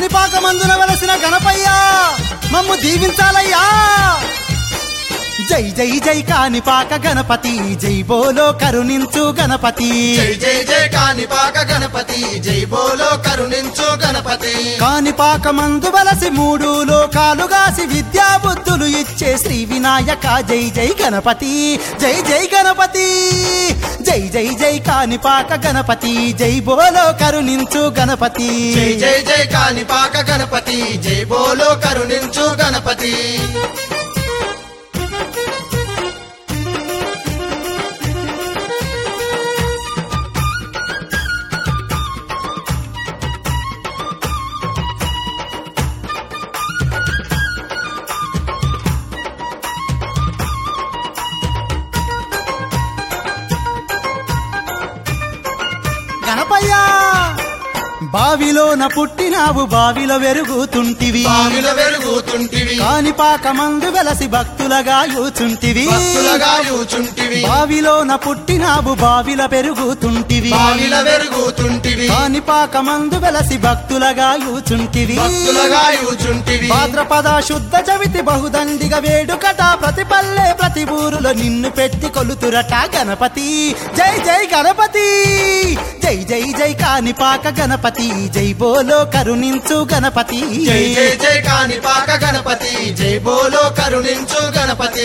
కాణిపాక మందున వెలసిన గణపయ్యా మమ్ము దీవించాలయ్యా జై జై జై కాణిపాక గణపతి జై బోలో కరుణించు గణపతి జై జై జై కాణిపాక గణపతి జై బోలో కరుణించు గణపతి కాణిపాక మందు వలసి మూడు లోకాలుగాసి విద్యా బుద్ధులు ఇచ్చే శ్రీ వినాయక జై జై గణపతి జై జై గణపతి జై జై జై కాణిపాక గణపతి జై బోలో కరుణించు గణపతి జై జై జై కాణిపాక గణపతి జై బోలో కరుణించు గణపతి గణపయ్యా బావిలోన పుట్టినావు బావిలో వెరుగుతుంటివి బావిలో వెలుగుతుంటివి కాణిపాక మందు వెలసి భక్తులగా యూచుంటివి భక్తులగా యూచుంటివి బావిలోన పుట్టినావు బావిల పెరుగుతుంటివి బావిలో వెలుగుతుంటివి కాణిపాక మందు వెలసి భక్తులగా యూచుంటివి భక్తులగా యూచుంటివి భాద్రపద శుద్ధ చవితి బహుదండిగా వేడుకట ప్రతి పల్లె ప్రతి ఊరులో నిన్ను పెట్టి కొలుతురట గణపతి జై జై గణపతి జై జై జై కాణిపాక గణపతి జై బోలో కరుణించు గణపతి జై జై జై కాణిపాక గణపతి జై బోలో కరుణించు గణపతి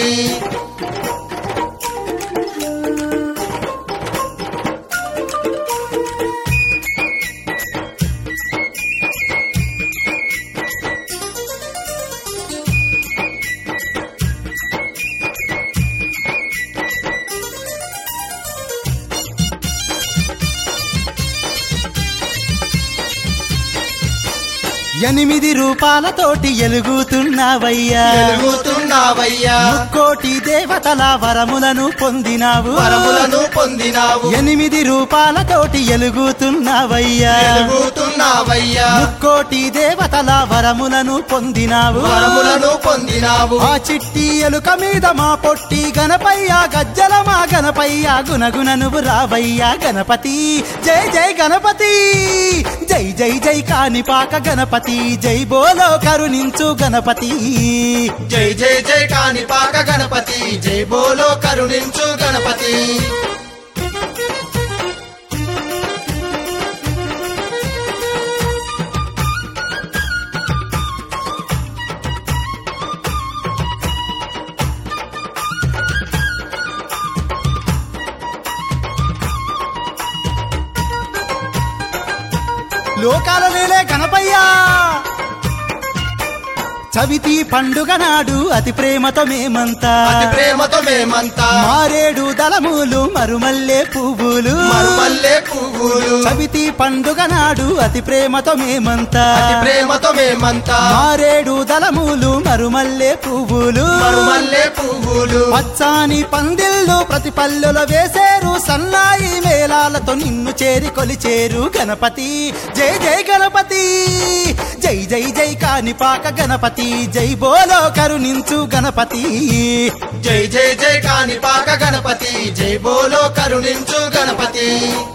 ఎనిమిది రూపాలతోటి ఎలుగుతున్నావయ్యా వెలుగుతున్నావయ్యా ముక్కోటి దేవతల వరములను పొందినావు వరములను పొందినావు ఎనిమిది రూపాలతోటి ఎలుగుతున్నావయ్యా వెలుగుతున్నావయ్యా ముక్కోటి దేవతల వరములను పొందినావు వరములను పొందినావు ఆ చిట్టి ఎలుక మీద మా పొట్టి గణపయ్య గజ్జల మా గణపయ్య గుణగుణ నువ్వు రావయ్యా గణపతి జై జై గణపతి జై జై జై కాణిపాక గణపతి జై బోలో కరుణించు గణపతి జై జై జై కాణిపాక గణపతి జై బోలో కరుణించు గణపతి లోకాల నేలే గణపయ్యా చవితి పండుగ నాడు అతి ప్రేమతో మేమంతా అతి ప్రేమతో మేమంతా మారేడు దళములు మరుమల్లే పువ్వులు మరుమల్లే పువ్వులు చవితి పండుగ నాడు అతి ప్రేమతో మేమంతా అతి ప్రేమతో మేమంతా మారేడు దళములు మరుమల్లే పువ్వులు మరుమల్లే పువ్వులు పచ్చాని పందిళ్ళు ప్రతి పల్లెలో వేసేరు సన్నాయి మేళాలతో నిన్ను చేరి కొలిచేరు గణపతి జై జై గణపతి జై జై జై కాణిపాక గణపతి జై బోలో కరుణించు గణపతి జై జై జై కాణిపాక గణపతి జై బోలో కరుణించు గణపతి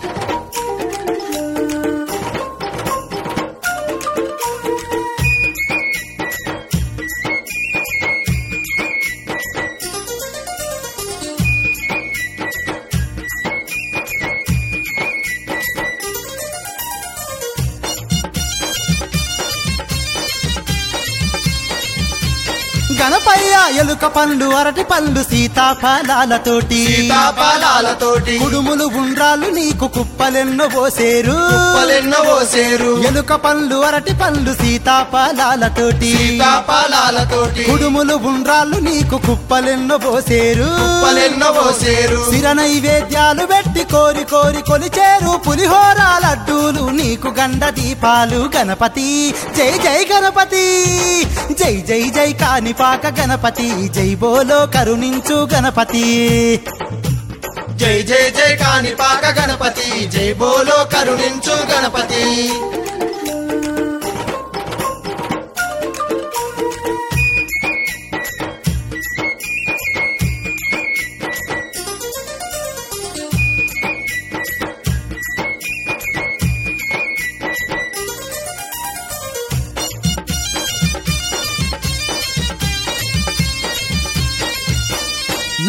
గణపయ్య ఎలుక పండ్లు అరటి పండ్లు సీతాఫలాలతోటి సీతాఫలాలతోటి కుడుములు ఉండ్రాలు నీకు కుప్పలెన్నో పోసేరు కుప్పలెన్నో పోసేరు ఎలుక పండ్లు అరటి పండ్లు సీతాఫలాలతోటి సీతాఫలాలతోటి కుడుములు ఉండ్రాళ్ళు నీకు కుప్పలెన్నో పోసేరు కుప్పలెన్నో పోసేరు సిర నైవేద్యాలు పెట్టి కోరి కోరి కొలిచేరు పులిహోర లడ్డూలు నీకు గండ దీపాలు గణపతి జై జై గణపతి జై జై జై కాణిపాక గణపతి జై బోలో కరుణించు గణపతి జై జై జై కాణిపాక గణపతి జై బోలో కరుణించు గణపతి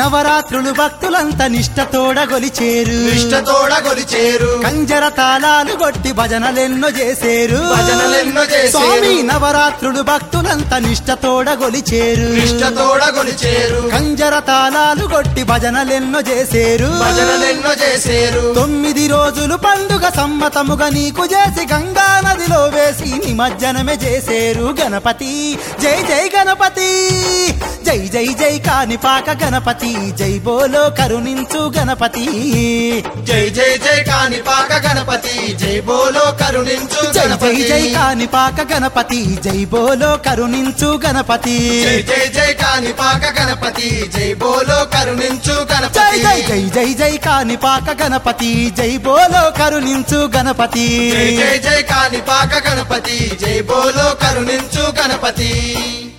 నవరాత్రులు భక్తులంతా నిష్టతోడ గొలిచేరు నిష్టతోడ గొలిచేరు కంజర తాళాలు కొట్టి భజనలెన్నో చేసేరు భజనలెన్నో చేసేరు. స్వామి నవరాత్రులు భక్తులంతా నిష్టతోడ గొలిచేరు నిష్టతోడ గొలిచేరు కంజర తాళాలు కొట్టి భజనలెన్నో చేసేరు భజనలెన్నో చేసేరు తొమ్మిది రోజులు పండుగ సమ్మతముగా నీకు చేసి గంగా నదిలో వేసి నిమజ్జనమే చేసేరు గణపతి జై జై గణపతి జై జై జై కానిపాక గణపతి జై బోలో కరుణించు గణపతి జై జై జై కాణిపాక గణపతి జై బోలో కరుణించు జై జై గణపతి జై కానిపాక గణపతి జై బోలో కరుణించు గణపతి జై జై జై కాణిపాక గణపతి జై బోలో కరుణించు జై గణపతి జై జై జై జై కానిపాక గణపతి జై బోలో కరుణించు గణపతి జై జై జై కాణిపాక గణపతి జై బోలో కరుణించు గణపతి